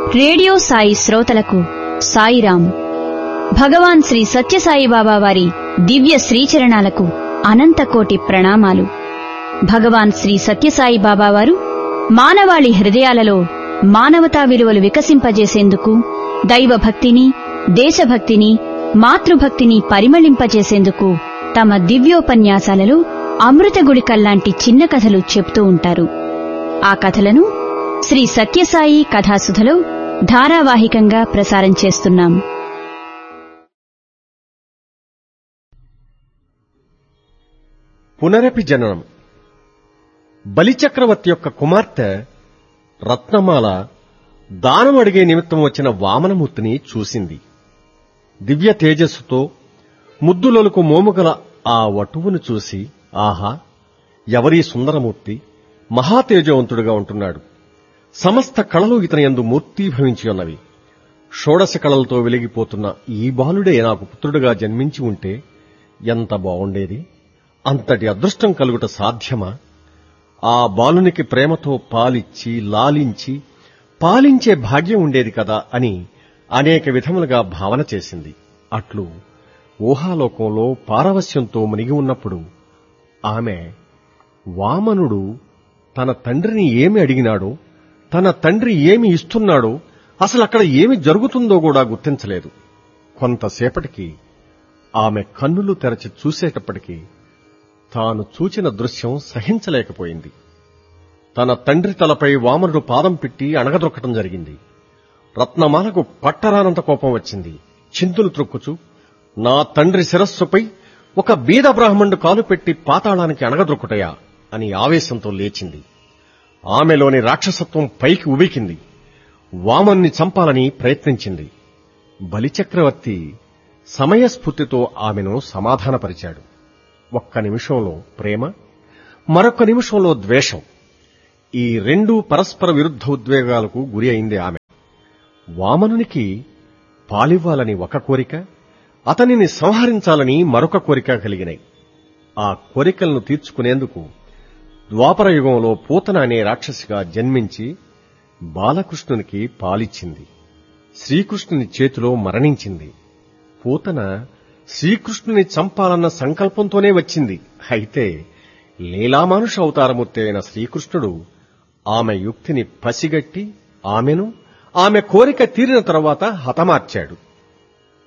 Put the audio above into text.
radio Sai శ్రోతలకు సాయిరాం భగవాన్ శ్రీ సత్యసాయి బాబా వారి దివ్య శ్రీచరణాలకు అనంతకోటి ప్రణామాలు భగవాన్ శ్రీ సత్యసాయి బాబా వారు మానవాళి హృదయాలలో మానవతా విలువలు వికసింపజేసేందుకు దైవభక్తిని దేశభక్తిని మాతృభక్తిని పరిమళింపజేసేందుకు తమ దివ్యోపన్యాసాలలో అమృత గుళికల్లాంటి చిన్న కథలు చెప్తూ ఉంటారు ఆ కథలను శ్రీ సత్యసాయి కథాసుధలో ధారావాహికంగా ప్రసారం చేస్తున్నాం పునరపి జననం బలిచక్రవర్తి యొక్క కుమార్తె రత్నమాల దానం అడిగే నిమిత్తం వచ్చిన వామనమూర్తిని చూసింది దివ్య తేజస్సుతో ముద్దులొలుకు మోముగల ఆ వటువును చూసి ఆహా ఎవరీ సుందరమూర్తి మహాతేజవంతుడుగా ఉంటున్నాడు సమస్త కళలు ఇతని యందు మూర్తీభవించి ఉన్నవి షోడశ కళలతో వెలిగిపోతున్న ఈ బాలుడే నాకు పుత్రుడుగా జన్మించి ఉంటే ఎంత బావుండేది అంతటి అదృష్టం కలుగుట సాధ్యమా ఆ బాలునికి ప్రేమతో పాలిచ్చి లాలించి పాలించే భాగ్యం ఉండేది కదా అని అనేక విధములుగా భావన చేసింది అట్లు ఊహాలోకంలో పారవస్యంతో మునిగి ఉన్నప్పుడు ఆమె వామనుడు తన తండ్రిని ఏమి అడిగినాడో తన తండ్రి ఏమి ఇస్తున్నాడో అసలు అక్కడ ఏమి జరుగుతుందో కూడా గుర్తించలేదు కొంతసేపటికి ఆమె కన్నులు తెరచి చూసేటప్పటికీ తాను చూచిన దృశ్యం సహించలేకపోయింది తన తండ్రి తలపై వామనుడు పాదం పెట్టి అణగదొక్కటం జరిగింది రత్నమాలకు పట్టరానంత కోపం వచ్చింది చింతులు త్రొక్కుచు నా తండ్రి శిరస్సుపై ఒక బీద బ్రాహ్మణుడు కాలు పెట్టి పాతాళానికి అణగదొక్కుటయా అని ఆవేశంతో లేచింది ఆమెలోని రాక్షసత్వం పైకి ఉబికింది వామన్ని చంపాలని ప్రయత్నించింది బలిచక్రవర్తి సమయస్ఫూర్తితో ఆమెను సమాధానపరిచాడు ఒక్క నిమిషంలో ప్రేమ మరొక నిమిషంలో ద్వేషం ఈ రెండు పరస్పర విరుద్ధ ఉద్వేగాలకు గురి అయింది ఆమె వామనునికి పాలివ్వాలని ఒక కోరిక అతనిని సంహరించాలని మరొక కోరిక కలిగినాయి ఆ కోరికలను తీర్చుకునేందుకు ద్వాపరయుగంలో పూతన అనే రాక్షసిగా జన్మించి బాలకృష్ణునికి పాలిచ్చింది శ్రీకృష్ణుని చేతిలో మరణించింది పూతన శ్రీకృష్ణుని చంపాలన్న సంకల్పంతోనే వచ్చింది అయితే లీలామానుష అవతారమూర్తి అయిన శ్రీకృష్ణుడు ఆమె యుక్తిని పసిగట్టి ఆమెను ఆమె కోరిక తీరిన తరువాత హతమార్చాడు